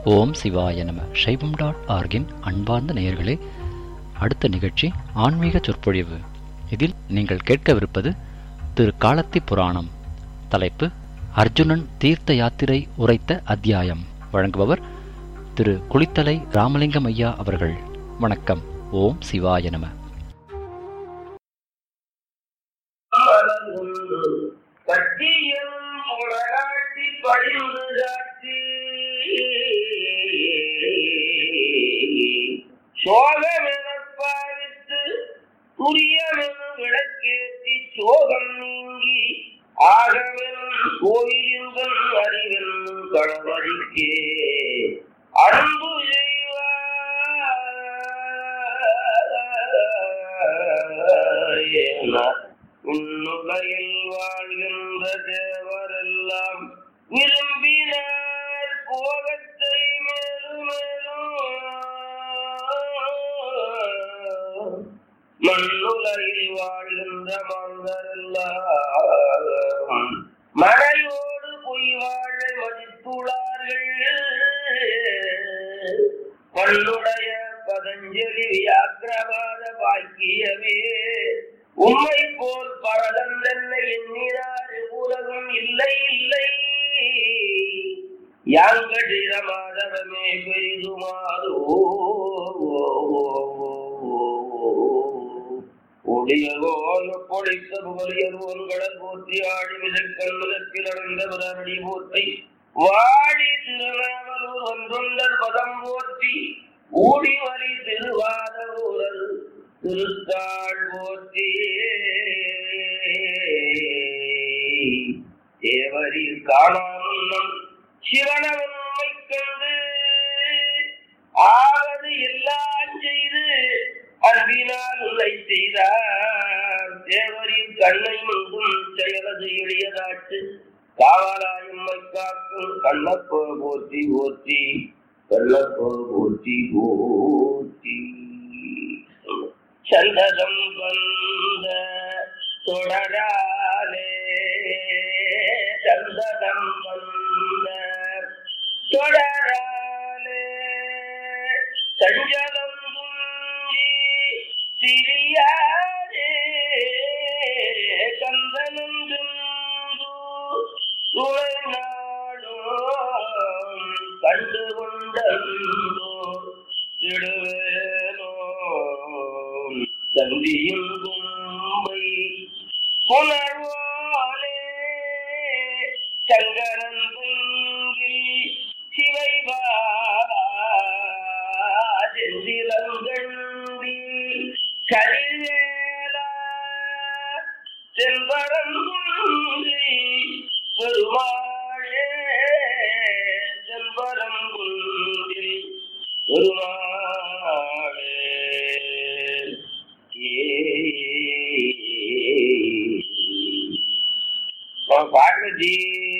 ஓம் சிவாய நம சைவம் டாட் ஆர்கின் அன்பார்ந்த நேயர்களே அடுத்த நிகழ்ச்சி ஆன்மீக சொற்பொழிவு இதில் நீங்கள் கேட்கவிருப்பது திரு காலத்தி புராணம் தலைப்பு அர்ஜுனன் தீர்த்த யாத்திரை உரைத்த அத்தியாயம் வழங்குபவர் திரு குளித்தலை ராமலிங்கம் ஐயா அவர்கள் வணக்கம் ஓம் சிவாய நம மலர்ந்து கட்டியும் உலகாட்டி படிந்து காட்டி சோகமென பாவித்து துரியமென விளக்கேற்றி சோகம் நீங்கி ஆகவெனும் கோயிலின்பன் அறிவென்னும் களவழிக்கே அன்பு செய்வார் உன்னுலகில் வாழ்கின்ற தேவரெல்லாம் விரும்பினார் போகத்தை மேலும் மேலும் மண்ணுலகில் வாழ்கின்ற மாந்தரெல்லாம் மழையோடு பொய் வாழை மதித்துள்ளார்கள் பல்லுடைய பதஞ்சலி வியாக்கிரவாத பாக்கியமே உம்மை போல் பரதம் என்னை எண்ணினார் உலகம் இல்லை இல்லை யாங்கடிர மாதவமே பெரிதுமாதோ ஒளியகோன் பொழித்த புகழியர்வோன்களல் போற்றி ஆடி விதக்கல் முதற்கில் அடைந்த பிறரடி போற்றி வாடி திருநாவலூர் ஒன்றொன்றர் பதம் போற்றி ஊடி வழி திருவாத ஊரல் திருத்தாள் போற்றி தேவரில் காணாமுன்னம் சிவனவன்மை கண்டு ஆவது எல்லாம் செய்து அன்பினால் உன்னை செய்தார் தேவரின் கண்ணை முன்பும் செயலது எளியதாச்சு காவலாயம்மை காக்கும் கண்ணப்போ போற்றி போற்றி கண்ணப்போ போற்றி போற்றி சந்ததம் வந்த தொடராலே சந்ததம் வந்த தொடராலே சஞ்சலம் துஞ்சி திரியாரே கந்தனம் துறை நாடும் கண்டு கொண்டோ இடுவேனோ தந்தியும் கும்பை புனர்வாலே சங்கரன் பொங்கில் சிவைவாதிலங்கண்டி கரிவேலா செம்பரங்குன்றி பெருமாளே செம்பரங்குன்றி பெருமாளே ஏ பார்வதி